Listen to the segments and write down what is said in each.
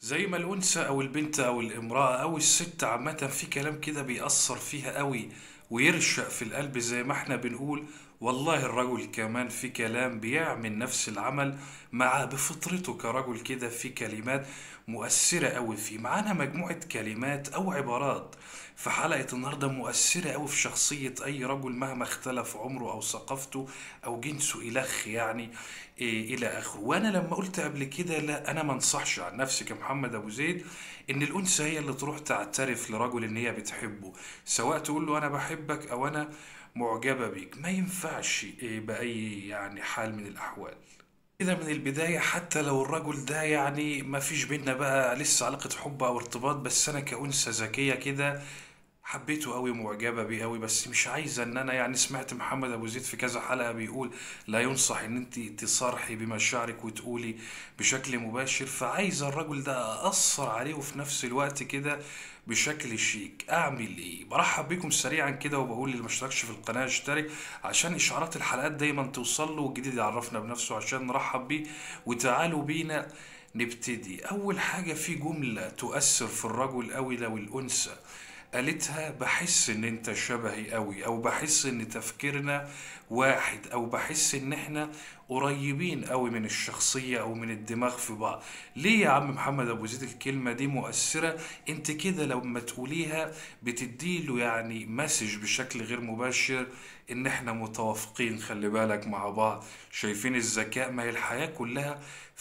زي ما الأنثى أو البنت أو الامرأة أو الست عامة في كلام كده بيأثر فيها قوي ويرشق في القلب زي ما احنا بنقول والله الرجل كمان في كلام بيعمل نفس العمل مع بفطرته كرجل كده في كلمات مؤثرة قوي فيه معانا مجموعة كلمات أو عبارات في حلقة النهاردة مؤثرة قوي في شخصية أي رجل مهما اختلف عمره أو ثقافته أو جنسه إلخ يعني إيه إلى آخره وأنا لما قلت قبل كده لا أنا ما انصحش عن نفسي كمحمد أبو زيد إن الأنثى هي اللي تروح تعترف لرجل إن هي بتحبه سواء تقول له أنا بحبك أو أنا معجبة بيك ما ينفعش إيه بأي يعني حال من الأحوال كده من البداية حتى لو الرجل ده يعني ما فيش بينا بقى لسه علاقة حب أو ارتباط بس أنا كأنثى ذكية كده حبيته قوي معجبة بيه قوي بس مش عايزة ان انا يعني سمعت محمد ابو زيد في كذا حلقة بيقول لا ينصح ان انت تصارحي بمشاعرك وتقولي بشكل مباشر فعايزة الرجل ده اثر عليه وفي نفس الوقت كده بشكل شيك اعمل ايه برحب بيكم سريعا كده وبقول اللي ما اشتركش في القناة اشترك عشان اشعارات الحلقات دايما توصل له والجديد يعرفنا بنفسه عشان نرحب بيه وتعالوا بينا نبتدي اول حاجة في جملة تؤثر في الرجل قوي لو الانثى قالتها بحس ان انت شبهي قوي او بحس ان تفكيرنا واحد او بحس ان احنا قريبين قوي من الشخصية او من الدماغ في بعض ليه يا عم محمد ابو زيد الكلمة دي مؤثرة انت كده لما تقوليها بتديله يعني مسج بشكل غير مباشر ان احنا متوافقين خلي بالك مع بعض شايفين الذكاء ما هي الحياة كلها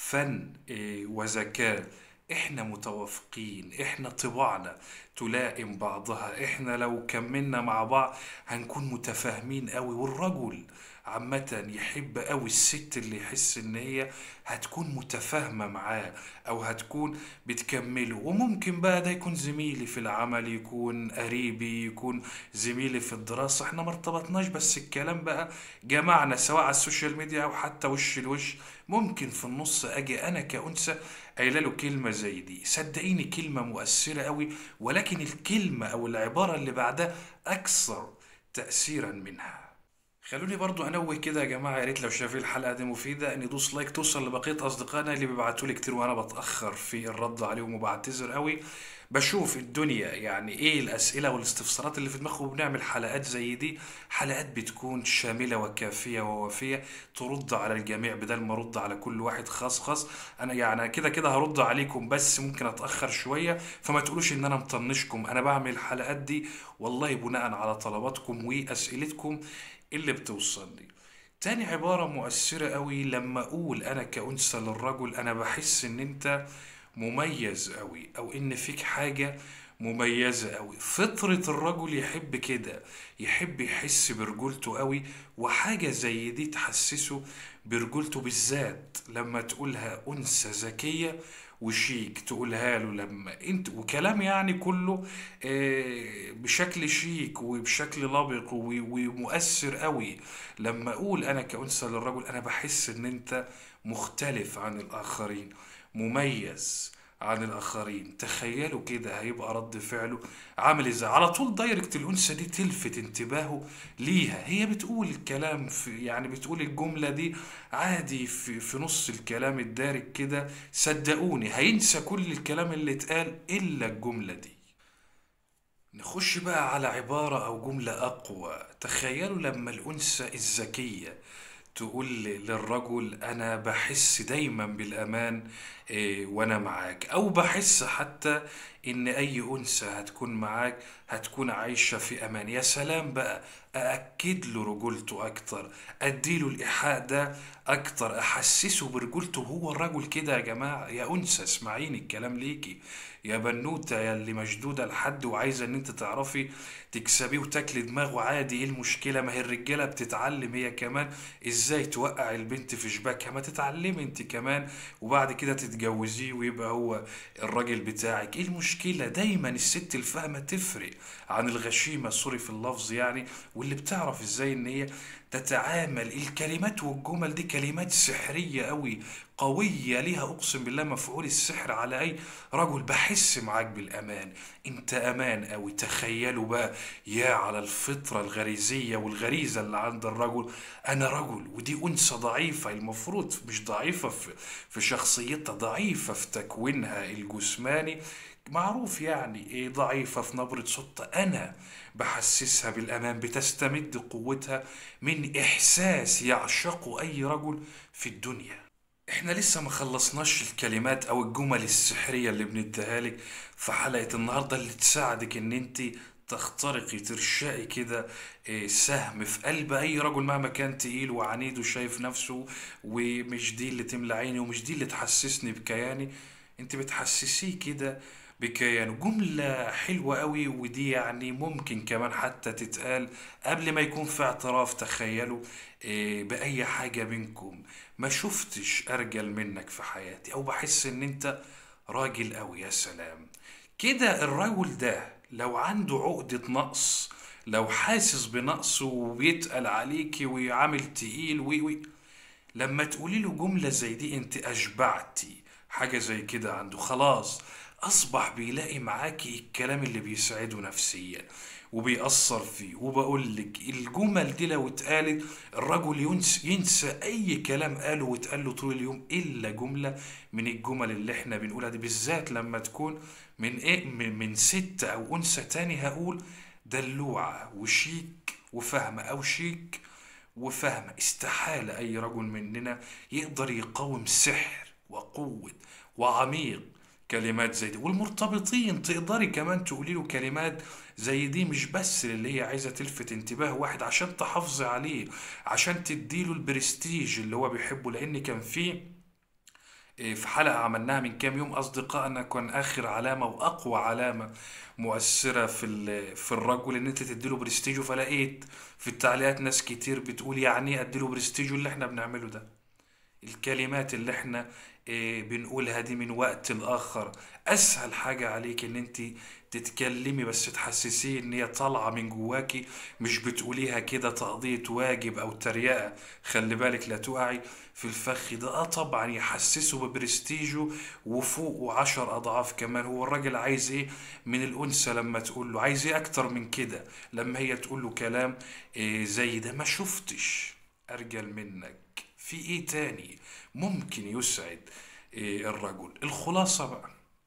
فن إيه، وذكاء احنا متوافقين احنا طباعنا تلائم بعضها احنا لو كملنا مع بعض هنكون متفاهمين قوي والرجل عامة يحب قوي الست اللي يحس ان هي هتكون متفاهمة معاه او هتكون بتكمله وممكن بقى ده يكون زميلي في العمل يكون قريبي يكون زميلي في الدراسة احنا ما ارتبطناش بس الكلام بقى جمعنا سواء على السوشيال ميديا او حتى وش لوش ممكن في النص اجي انا كأنثى قايله له كلمة زي دي صدقيني كلمة مؤثرة قوي ولكن الكلمة او العبارة اللي بعدها اكثر تأثيرا منها خلوني برضو انوه كده يا جماعه يا ريت لو شايفين الحلقه دي مفيده ان يدوس لايك توصل لبقيه اصدقائنا اللي بيبعتوا لي كتير وانا بتاخر في الرد عليهم وبعتذر قوي بشوف الدنيا يعني ايه الاسئله والاستفسارات اللي في دماغهم وبنعمل حلقات زي دي حلقات بتكون شامله وكافيه ووافيه ترد على الجميع بدل ما ارد على كل واحد خاص خاص انا يعني كده كده هرد عليكم بس ممكن اتاخر شويه فما تقولوش ان انا مطنشكم انا بعمل الحلقات دي والله بناء على طلباتكم واسئلتكم اللي بتوصلني تاني عبارة مؤثرة قوي لما أقول أنا كأنثى للرجل أنا بحس إن أنت مميز قوي أو إن فيك حاجة مميزة قوي فطرة الرجل يحب كده يحب يحس برجولته قوي وحاجة زي دي تحسسه برجولته بالذات لما تقولها أنثى ذكية وشيك تقولها له لما انت وكلام يعني كله آه، بشكل شيك وبشكل لبق و- ومؤثر قوي لما اقول انا كأنثى للرجل انا بحس ان انت مختلف عن الاخرين مميز عن الاخرين تخيلوا كده هيبقى رد فعله عامل ازاي على طول دايركت الانثى دي تلفت انتباهه ليها هي بتقول الكلام في يعني بتقول الجملة دي عادي في, في نص الكلام الدارج كده صدقوني هينسى كل الكلام اللي اتقال الا الجملة دي نخش بقى على عبارة أو جملة أقوى تخيلوا لما الأنثى الذكية تقول للرجل أنا بحس دايما بالأمان إيه، وأنا معاك أو بحس حتى إن أي أنثى هتكون معاك هتكون عايشة في أمان يا سلام بقى أأكد له رجولته أكتر أديله الإيحاء ده أكتر أحسسه برجولته هو الرجل كده يا جماعة يا أنثى اسمعيني الكلام ليكي يا بنوتة يا اللي مشدودة لحد وعايزة ان انت تعرفي تكسبيه وتاكلي دماغه عادي ايه المشكلة ما هي الرجالة بتتعلم هي كمان ازاي توقع البنت في شباكها ما تتعلمي انت كمان وبعد كده تتجوزيه ويبقى هو الراجل بتاعك ايه المشكلة دايما الست الفاهمة تفرق عن الغشيمة سوري في اللفظ يعني واللي بتعرف ازاي ان هي تتعامل الكلمات والجمل دي كلمات سحرية قوي قوية ليها أقسم بالله مفعول السحر على أي رجل بحس معاك بالأمان أنت أمان قوي تخيلوا بقى يا على الفطرة الغريزية والغريزة اللي عند الرجل أنا رجل ودي أنثى ضعيفة المفروض مش ضعيفة في, في شخصيتها ضعيفة في تكوينها الجسماني معروف يعني ايه ضعيفة في نبرة صوتها أنا بحسسها بالأمان بتستمد قوتها من إحساس يعشقه أي رجل في الدنيا احنا لسه ما خلصناش الكلمات او الجمل السحرية اللي بنديها لك في حلقة النهاردة اللي تساعدك ان انت تخترقي ترشقي كده إيه، سهم في قلب اي رجل مهما كان تقيل وعنيد وشايف نفسه ومش دي اللي تملى عيني ومش دي اللي تحسسني بكياني انت بتحسسيه كده بكيانه جملة حلوة قوي ودي يعني ممكن كمان حتى تتقال قبل ما يكون في اعتراف تخيلوا إيه، بأي حاجة منكم ما شفتش أرجل منك في حياتي أو بحس إن أنت راجل قوي يا سلام كده الرجل ده لو عنده عقدة نقص لو حاسس بنقصه وبيتقل عليكي وعامل تقيل وي وي لما تقولي له جملة زي دي انت اشبعتي حاجة زي كده عنده خلاص اصبح بيلاقي معاكي الكلام اللي بيسعده نفسيا وبيأثر فيه وبقول لك الجمل دي لو اتقالت الرجل ينسى, ينسى اي كلام قاله واتقال له طول اليوم الا جملة من الجمل اللي احنا بنقولها دي بالذات لما تكون من ايه من, من ست او انثى تاني هقول دلوعة وشيك وفاهمة او شيك وفاهمة استحالة أي رجل مننا يقدر يقاوم سحر وقوة وعميق كلمات زي دي والمرتبطين تقدري كمان تقولي له كلمات زي دي مش بس اللي هي عايزة تلفت انتباه واحد عشان تحافظي عليه عشان تديله البرستيج اللي هو بيحبه لأن كان فيه إيه، في حلقة عملناها من كام يوم أصدقائنا كان آخر علامة وأقوى علامة مؤثرة في ال- في الرجل إن أنت تديله برستيجه فلقيت في التعليقات ناس كتير بتقول يعني إيه أديله برستيجه اللي إحنا بنعمله ده الكلمات اللي احنا اه بنقولها دي من وقت لآخر أسهل حاجة عليك إن أنت تتكلمي بس تحسسيه إن هي طالعة من جواكي مش بتقوليها كده تقضية واجب أو تريقة خلي بالك لا تقعي في الفخ ده اه طبعا يحسسه ببرستيجه وفوقه عشر أضعاف كمان هو الراجل عايز إيه من الأنثى لما تقول له عايز إيه أكتر من كده لما هي تقول له كلام اه زي ده ما شفتش أرجل منك في ايه تاني ممكن يسعد إيه الرجل الخلاصة بقى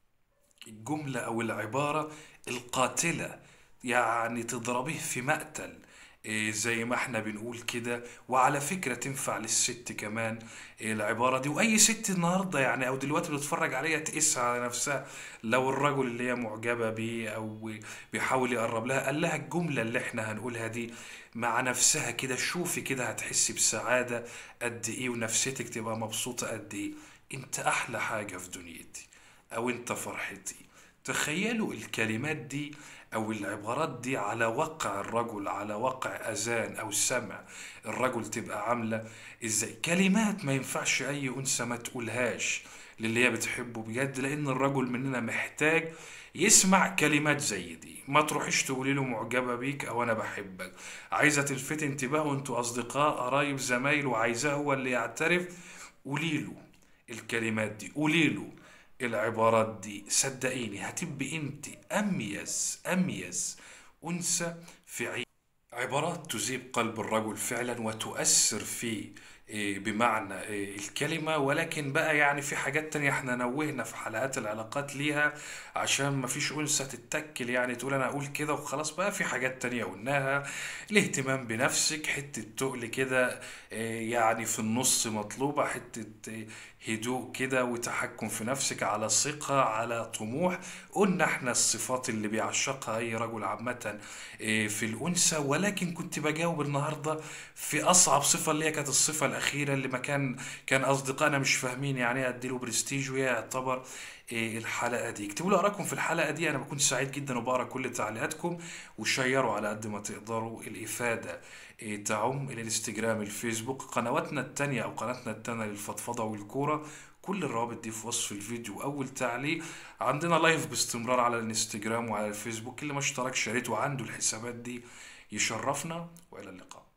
الجملة او العبارة القاتلة يعني تضربيه في مقتل إيه زي ما احنا بنقول كده وعلى فكرة تنفع للست كمان إيه العبارة دي واي ست النهاردة يعني او دلوقتي بتتفرج عليها تقيسها على نفسها لو الرجل اللي هي معجبة بيه او بيحاول يقرب لها قال لها الجملة اللي احنا هنقولها دي مع نفسها كده شوفي كده هتحسي بسعادة قد ايه ونفسيتك تبقى مبسوطة قد ايه انت احلى حاجة في دنيتي او انت فرحتي تخيلوا الكلمات دي او العبارات دي على وقع الرجل على وقع اذان او سمع الرجل تبقى عاملة ازاي كلمات ما ينفعش اي انثى ما تقولهاش للي هي بتحبه بجد لان الرجل مننا محتاج يسمع كلمات زي دي ما تروحيش تقولي له معجبة بيك او انا بحبك عايزة تلفت انتباهه وانتوا اصدقاء قرايب زمايل وعايزاه هو اللي يعترف قولي له الكلمات دي قولي له العبارات دي صدقيني هتبقي انت اميز اميز انثى في عين عبارات تذيب قلب الرجل فعلا وتؤثر فيه إيه، بمعنى إيه، الكلمة ولكن بقى يعني في حاجات تانية احنا نوهنا في حلقات العلاقات ليها عشان ما فيش أنثى تتكل يعني تقول أنا أقول كده وخلاص بقى في حاجات تانية قلناها الاهتمام بنفسك حتة تقل كده إيه، يعني في النص مطلوبة حتة إيه، هدوء كده وتحكم في نفسك على ثقة على طموح قلنا احنا الصفات اللي بيعشقها أي رجل عامة إيه، في الأنثى ولكن كنت بجاوب النهاردة في أصعب صفة اللي هي كانت الصفة الأخيرة اللي ما كان كان أصدقائنا مش فاهمين يعني إيه أديله برستيج وهي يعتبر إيه، الحلقة دي اكتبوا لي آراءكم في الحلقة دي أنا بكون سعيد جدا وبقرا كل تعليقاتكم وشيروا على قد ما تقدروا الإفادة إيه، تعم الانستجرام الفيسبوك قنواتنا التانية أو قناتنا التانية للفضفضة والكورة كل الروابط دي في وصف الفيديو أول تعليق عندنا لايف باستمرار على الانستجرام وعلى الفيسبوك اللي ما اشتركش يا ريت وعنده الحسابات دي يشرفنا وإلى اللقاء